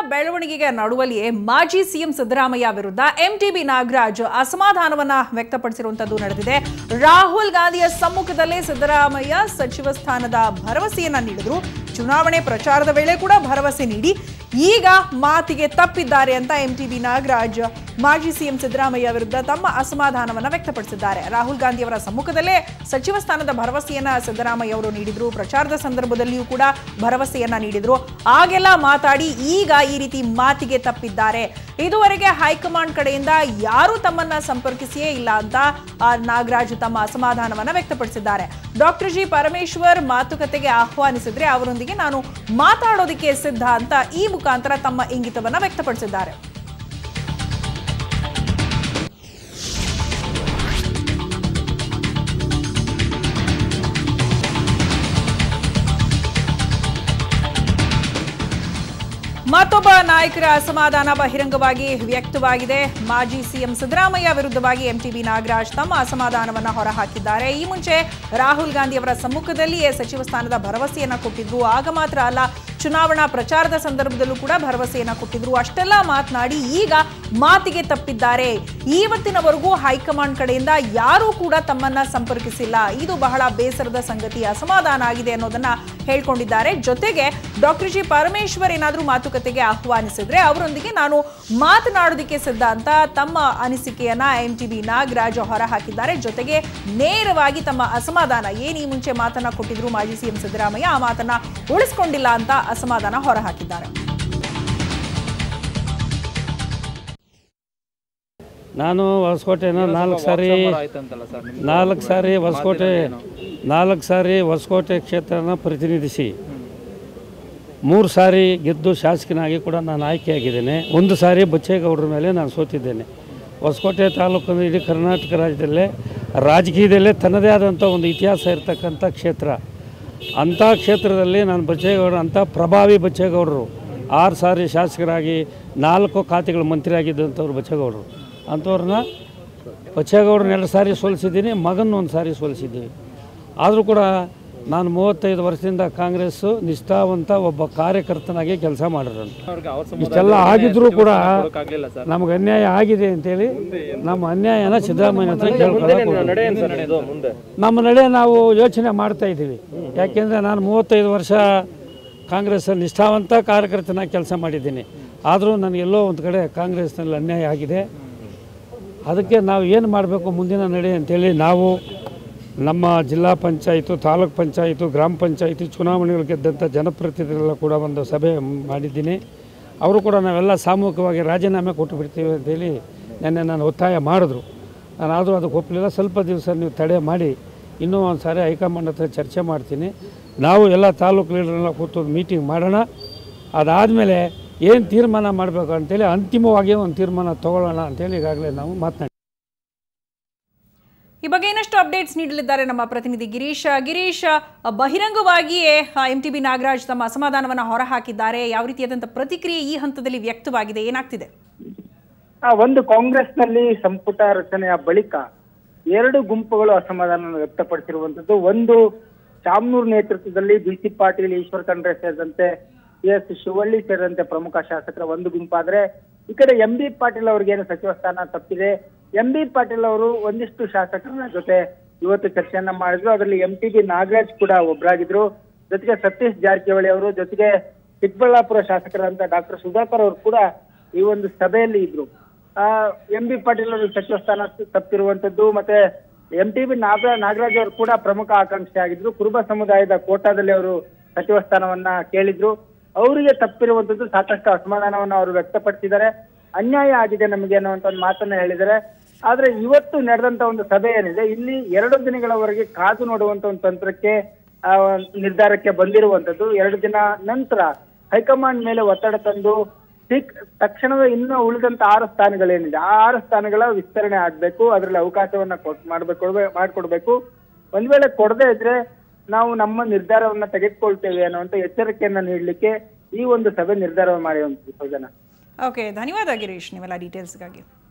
ಬೆಳವಣಿಗೆಗೆ ನಡುವಲ್ಲಿಯೇ ಮಾಜಿ ಸಿಎಂ ಸಿದ್ದರಾಮಯ್ಯ ವಿರುದ್ಧ ಎಂಟಿಬಿ ನಾಗರಾಜ್ ಅಸಮಾಧಾನವನ್ನ ವ್ಯಕ್ತಪಡಿಸಿರುವಂತದ್ದು ನಡೆದಿದೆ ರಾಹುಲ್ ಗಾಂಧಿಯ ಸಮ್ಮುಖದಲ್ಲೇ ಸಿದ್ದರಾಮಯ್ಯ ಸಚಿವ ಸ್ಥಾನದ ಭರವಸೆಯನ್ನ ನೀಡಿದ್ರು ಚುನಾವಣೆ ಪ್ರಚಾರದ ವೇಳೆ ಕೂಡ ಭರವಸೆ ನೀಡಿ ಈಗ ಮಾತಿಗೆ ತಪ್ಪಿದ್ದಾರೆ ಅಂತ ಎಂಟಿಬಿ ನಾಗರಾಜ್ ಮಾಜಿ ಸಿಎಂ ಸಿದ್ದರಾಮಯ್ಯ ವಿರುದ್ಧ ತಮ್ಮ ಅಸಮಾಧಾನವನ್ನ ವ್ಯಕ್ತಪಡಿಸಿದ್ದಾರೆ ರಾಹುಲ್ ಗಾಂಧಿ ಅವರ ಸಮ್ಮುಖದಲ್ಲೇ ಸಚಿವ ಸ್ಥಾನದ ಭರವಸೆಯನ್ನ ಸಿದ್ದರಾಮಯ್ಯ ಅವರು ನೀಡಿದ್ರು ಪ್ರಚಾರದ ಸಂದರ್ಭದಲ್ಲಿಯೂ ಕೂಡ ಭರವಸೆಯನ್ನ ನೀಡಿದ್ರು ಆಗೆಲ್ಲ ಮಾತಾಡಿ ಈಗ ಈ ರೀತಿ ಮಾತಿಗೆ ತಪ್ಪಿದ್ದಾರೆ ಇದುವರೆಗೆ ಹೈಕಮಾಂಡ್ ಕಡೆಯಿಂದ ಯಾರೂ ತಮ್ಮನ್ನ ಸಂಪರ್ಕಿಸಿಯೇ ಇಲ್ಲ ಅಂತ ಆ, ನಾಗರಾಜ್ ತಮ್ಮ ಅಸಮಾಧಾನವನ್ನ ವ್ಯಕ್ತಪಡಿಸಿದ್ದಾರೆ ಡಾಕ್ಟರ್ ಜಿ ಪರಮೇಶ್ವರ್ ಮಾತುಕತೆಗೆ ಆಹ್ವಾನಿಸಿದ್ರೆ ಅವರೊಂದಿಗೆ ನಾನು ಮಾತಾಡೋದಕ್ಕೆ ಸಿದ್ಧ ಅಂತ ಈ ಮುಖಾಂತರ ತಮ್ಮ ಇಂಗಿತವನ್ನ ವ್ಯಕ್ತಪಡಿಸಿದ್ದಾರೆ ಮತ್ತೊಬ್ಬ ನಾಯಕರ ಅಸಮಾಧಾನ ಬಹಿರಂಗವಾಗಿ ವ್ಯಕ್ತವಾಗಿದೆ ಮಾಜಿ ಸಿಎಂ ಸಿದ್ದರಾಮಯ್ಯ ವಿರುದ್ಧವಾಗಿ ಎಂಟಿಬಿ ನಾಗರಾಜ್ ತಮ್ಮ ಅಸಮಾಧಾನವನ್ನ ಹೊರಹಾಕಿದ್ದಾರೆ ಈ ಮುಂಚೆ ರಾಹುಲ್ ಗಾಂಧಿ ಅವರ ಸಮ್ಮುಖದಲ್ಲಿಯೇ ಸಚಿವ ಸ್ಥಾನದ ಭರವಸೆಯನ್ನ ಕೊಟ್ಟಿದ್ರು ಆಗ ಮಾತ್ರ ಅಲ್ಲ ಚುನಾವಣಾ ಪ್ರಚಾರದ ಸಂದರ್ಭದಲ್ಲೂ ಕೂಡ ಭರವಸೆಯನ್ನ ಕೊಟ್ಟಿದ್ರು ಅಷ್ಟೆಲ್ಲ ಮಾತನಾಡಿ ಈಗ ಮಾತಿಗೆ ತಪ್ಪಿದ್ದಾರೆ ಇವತ್ತಿನವರೆಗೂ ಹೈಕಮಾಂಡ್ ಕಡೆಯಿಂದ ಯಾರೂ ಕೂಡ ತಮ್ಮನ್ನ ಸಂಪರ್ಕಿಸಿಲ್ಲ ಇದು ಬಹಳ ಬೇಸರದ ಸಂಗತಿ ಅಸಮಾಧಾನ ಆಗಿದೆ ಅನ್ನೋದನ್ನ ಹೇಳ್ಕೊಂಡಿದ್ದಾರೆ ಜೊತೆಗೆ ಡಾಕ್ಟರ್ ಜಿ ಪರಮೇಶ್ವರ್ ಏನಾದರೂ ಮಾತುಕತೆಗೆ ಆಹ್ವಾನಿಸಿದ್ರೆ ಅವರೊಂದಿಗೆ ನಾನು ಮಾತನಾಡೋದಕ್ಕೆ ಸಿದ್ಧ ಅಂತ ತಮ್ಮ ಅನಿಸಿಕೆಯನ್ನ ಎಂ ಟಿ ಬಿ ನಾಗರಾಜ್ ಹೊರಹಾಕಿದ್ದಾರೆ ಜೊತೆಗೆ ನೇರವಾಗಿ ತಮ್ಮ ಅಸಮಾಧಾನ ಏನ್ ಈ ಮುಂಚೆ ಮಾತನ್ನ ಕೊಟ್ಟಿದ್ರು ಮಾಜಿ ಸಿಎಂ ಸಿದ್ದರಾಮಯ್ಯ ಆ ಮಾತನ್ನ ಉಳಿಸ್ಕೊಂಡಿಲ್ಲ ಅಂತ ಅಸಮಾಧಾನ ಹೊರಹಾಕಿದ್ದಾರೆ ನಾನು ಹೊಸಕೋಟೆನ ನಾಲ್ಕು ಸಾರಿ ನಾಲ್ಕು ಸಾರಿ ಹೊಸಕೋಟೆ ನಾಲ್ಕು ಸಾರಿ ಹೊಸಕೋಟೆ ಕ್ಷೇತ್ರನ ಪ್ರತಿನಿಧಿಸಿ ಮೂರು ಸಾರಿ ಗೆದ್ದು ಶಾಸಕನಾಗಿ ಕೂಡ ನಾನು ಆಯ್ಕೆಯಾಗಿದ್ದೇನೆ ಒಂದು ಸಾರಿ ಬಚ್ಚೇಗೌಡರ ಮೇಲೆ ನಾನು ಸೋತಿದ್ದೇನೆ ಹೊಸಕೋಟೆ ತಾಲೂಕು ಇಡೀ ಕರ್ನಾಟಕ ರಾಜ್ಯದಲ್ಲೇ ರಾಜಕೀಯದಲ್ಲೇ ತನ್ನದೇ ಆದಂಥ ಒಂದು ಇತಿಹಾಸ ಇರತಕ್ಕಂಥ ಕ್ಷೇತ್ರ ಅಂಥ ಕ್ಷೇತ್ರದಲ್ಲಿ ನಾನು ಬಚ್ಚೇಗೌಡರು ಅಂಥ ಪ್ರಭಾವಿ ಬಚ್ಚೇಗೌಡರು ಆರು ಸಾರಿ ಶಾಸಕರಾಗಿ ನಾಲ್ಕು ಖಾತೆಗಳು ಮಂತ್ರಿಯಾಗಿದ್ದಂಥವ್ರು ಬಚ್ಚೇಗೌಡರು ಅಂಥವ್ರನ್ನ ಬಚ್ಚೇಗೌಡರನ್ನ ಎರಡು ಸಾರಿ ಸೋಲಿಸಿದ್ದೀನಿ ಮಗನ ಒಂದು ಸಾರಿ ಸೋಲಿಸಿದ್ದೀವಿ ಆದರೂ ಕೂಡ ನಾನು ಮೂವತ್ತೈದು ವರ್ಷದಿಂದ ಕಾಂಗ್ರೆಸ್ಸು ನಿಷ್ಠಾವಂತ ಒಬ್ಬ ಕಾರ್ಯಕರ್ತನಾಗಿ ಕೆಲಸ ಮಾಡಿರೋನು ಇಷ್ಟೆಲ್ಲ ಆಗಿದ್ರೂ ಕೂಡ ನಮಗೆ ಅನ್ಯಾಯ ಆಗಿದೆ ಅಂತೇಳಿ ನಮ್ಮ ಅನ್ಯಾಯನ ಸಿದ್ದರಾಮಯ್ಯ ಹತ್ರ ಕೇಳ್ಕೊಳ್ಳೋಕೆ ಹೋಗ್ತೀವಿ. ನಮ್ಮ ನಡೆ ನಾವು ಯೋಚನೆ ಮಾಡ್ತಾ ಇದ್ದೀವಿ ಯಾಕೆಂದರೆ ನಾನು ಮೂವತ್ತೈದು ವರ್ಷ ಕಾಂಗ್ರೆಸ್ ನಿಷ್ಠಾವಂತ ಕಾರ್ಯಕರ್ತನಾಗಿ ಕೆಲಸ ಮಾಡಿದ್ದೀನಿ ಆದರೂ ನನಗೆಲ್ಲೋ ಒಂದು ಕಡೆ ಕಾಂಗ್ರೆಸ್ನಲ್ಲಿ ಅನ್ಯಾಯ ಆಗಿದೆ ಅದಕ್ಕೆ ನಾವು ಏನು ಮಾಡಬೇಕು ಮುಂದಿನ ನಡೆ ಅಂತೇಳಿ ನಾವು ನಮ್ಮ ಜಿಲ್ಲಾ ಪಂಚಾಯಿತು ತಾಲೂಕ್ ಪಂಚಾಯಿತು ಗ್ರಾಮ ಪಂಚಾಯಿತಿ ಚುನಾವಣೆಗಳು ಗೆದ್ದಂಥ ಜನಪ್ರತಿನಿಧಿಗಳೆಲ್ಲ ಕೂಡ ಒಂದು ಸಭೆ ಮಾಡಿದ್ದೀನಿ ಅವರು ಕೂಡ ನಾವೆಲ್ಲ ಸಾಮೂಹಿಕವಾಗಿ ರಾಜೀನಾಮೆ ಕೊಟ್ಟು ಬಿಡ್ತೀವಿ ಅಂತೇಳಿ ನಿನ್ನೆ ನಾನು ಒತ್ತಾಯ ಮಾಡಿದ್ರು ನಾನು ಆದರೂ ಅದಕ್ಕೆ ಒಪ್ಪಲಿಲ್ಲ ಸ್ವಲ್ಪ ದಿವಸ ನೀವು ತಡೆ ಮಾಡಿ ಇನ್ನೂ ಒಂದು ಸಾರಿ ಹೈಕಮಾಂಡ್ ಹತ್ರ ಚರ್ಚೆ ಮಾಡ್ತೀನಿ ನಾವು ಎಲ್ಲ ತಾಲೂಕು ಲೀಡರ್ನೆಲ್ಲ ಕೂತು ಒಂದು ಮೀಟಿಂಗ್ ಮಾಡೋಣ ಅದಾದಮೇಲೆ ಏನು ತೀರ್ಮಾನ ಮಾಡಬೇಕು ಅಂತೇಳಿ ಅಂತಿಮವಾಗಿ ಒಂದು ತೀರ್ಮಾನ ತಗೊಳ್ಳೋಣ ಅಂತೇಳಿ ಈಗಾಗಲೇ ನಾವು ಮಾತನಾಡಿ ಈ ಬಗ್ಗೆ ಇನ್ನಷ್ಟು ಅಪ್ಡೇಟ್ಸ್ ನೀಡಲಿದ್ದಾರೆ ನಮ್ಮ ಪ್ರತಿನಿಧಿ ಗಿರೀಶ್ ಗಿರೀಶ್ ಬಹಿರಂಗವಾಗಿಯೇ ಎಂ ಟಿ ಬಿ ನಾಗರಾಜ್ ತಮ್ಮ ಅಸಮಾಧಾನವನ್ನು ಹೊರಹಾಕಿದ್ದಾರೆ ಯಾವ ರೀತಿಯಾದಂಥ ಪ್ರತಿಕ್ರಿಯೆ ಈ ಹಂತದಲ್ಲಿ ವ್ಯಕ್ತವಾಗಿದೆ ಏನಾಗ್ತಿದೆ ಆ ಒಂದು ಕಾಂಗ್ರೆಸ್ನಲ್ಲಿ ಸಂಪುಟ ರಚನೆಯ ಬಳಿಕ ಎರಡು ಗುಂಪುಗಳು ಅಸಮಾಧಾನ ವ್ಯಕ್ತಪಡಿಸಿರುವಂತದ್ದು ಒಂದು ಶಾಮನೂರ್ ನೇತೃತ್ವದಲ್ಲಿ ಬಿ ಸಿ ಪಾಟೀಲ್ ಈಶ್ವರ್ ಖಂಡ್ರೆ ಸೇರಿದಂತೆ ಎಸ್ ಶಿವಳ್ಳಿ ಸೇರಿದಂತೆ ಪ್ರಮುಖ ಶಾಸಕರ ಒಂದು ಗುಂಪಾದ್ರೆ ಈ ಕಡೆ ಎಂ ಬಿ ಪಾಟೀಲ್ ಅವ್ರಿಗೇನು ಸಚಿವ ಸ್ಥಾನ ತಪ್ಪಿದೆ ಎಂ ಬಿ ಪಾಟೀಲ್ ಅವರು ಒಂದಿಷ್ಟು ಶಾಸಕರ ಜೊತೆ ಇವತ್ತು ಚರ್ಚೆಯನ್ನ ಮಾಡಿದ್ರು ಅದರಲ್ಲಿ ಎಂ ಟಿ ಬಿ ನಾಗರಾಜ್ ಕೂಡ ಒಬ್ಬರಾಗಿದ್ರು ಜೊತೆಗೆ ಸತೀಶ್ ಜಾರಕಿಹೊಳಿ ಅವರು ಜೊತೆಗೆ ಚಿಕ್ಕಬಳ್ಳಾಪುರ ಶಾಸಕರಾದಂತ ಡಾಕ್ಟರ್ ಸುಧಾಕರ್ ಅವರು ಕೂಡ ಈ ಒಂದು ಸಭೆಯಲ್ಲಿ ಇದ್ರು ಎಂ ಬಿ ಪಾಟೀಲ್ ಅವರು ಸಚಿವ ಸ್ಥಾನ ತಪ್ಪಿರುವಂತದ್ದು ಮತ್ತೆ ಎಂ ಟಿ ಬಿ ನಾಗ ನಾಗರಾಜ್ ಅವರು ಕೂಡ ಪ್ರಮುಖ ಆಕಾಂಕ್ಷಿ ಆಗಿದ್ರು ಕುರುಬ ಸಮುದಾಯದ ಕೋಟಾದಲ್ಲಿ ಅವರು ಸಚಿವ ಸ್ಥಾನವನ್ನ ಕೇಳಿದ್ರು ಅವರಿಗೆ ತಪ್ಪಿರುವಂತದ್ದು ಸಾಕಷ್ಟು ಅಸಮಾಧಾನವನ್ನ ಅವರು ವ್ಯಕ್ತಪಡಿಸಿದ್ದಾರೆ ಅನ್ಯಾಯ ಆಗಿದೆ ನಮಗೆ ಅನ್ನುವಂತ ಒಂದು ಮಾತನ್ನ ಹೇಳಿದ್ದಾರೆ ಆದ್ರೆ ಇವತ್ತು ನಡೆದಂತ ಒಂದು ಸಭೆ ಏನಿದೆ ಇಲ್ಲಿ ಎರಡು ದಿನಗಳವರೆಗೆ ಕಾದು ನೋಡುವಂತ ಒಂದು ತಂತ್ರಕ್ಕೆ ಆ, ನಿರ್ಧಾರಕ್ಕೆ ಬಂದಿರುವಂತದ್ದು ಎರಡು ದಿನ ನಂತರ ಹೈಕಮಾಂಡ್ ಮೇಲೆ ಒತ್ತಡ ತಂದು ಸಿಕ್ ತಕ್ಷಣವೇ ಇನ್ನು ಉಳಿದಂತ ಆರು ಸ್ಥಾನಗಳೇನಿದೆ ಆ ಆರು ಸ್ಥಾನಗಳ ವಿಸ್ತರಣೆ ಆಗ್ಬೇಕು ಅದರಲ್ಲಿ ಅವಕಾಶವನ್ನ ಕೊಟ್ ಮಾಡ್ಬೇಕು ಮಾಡ್ಕೊಡ್ಬೇಕು ಒಂದ್ ವೇಳೆ ಕೊಡದೇ ಇದ್ರೆ ನಾವು ನಮ್ಮ ನಿರ್ಧಾರವನ್ನ ತೆಗೆದುಕೊಳ್ತೇವೆ ಅನ್ನುವಂತ ಎಚ್ಚರಿಕೆಯನ್ನ ನೀಡಲಿಕ್ಕೆ ಈ ಒಂದು ಸಭೆ ನಿರ್ಧಾರ ಮಾಡಿರುವಂತದ್ದು ಜನ ಓಕೆ ಧನ್ಯವಾದ ಗಿರೀಶ್ ನೀವೆಲ್ಲ ಡೀಟೇಲ್ಸ್ಗಾಗಿ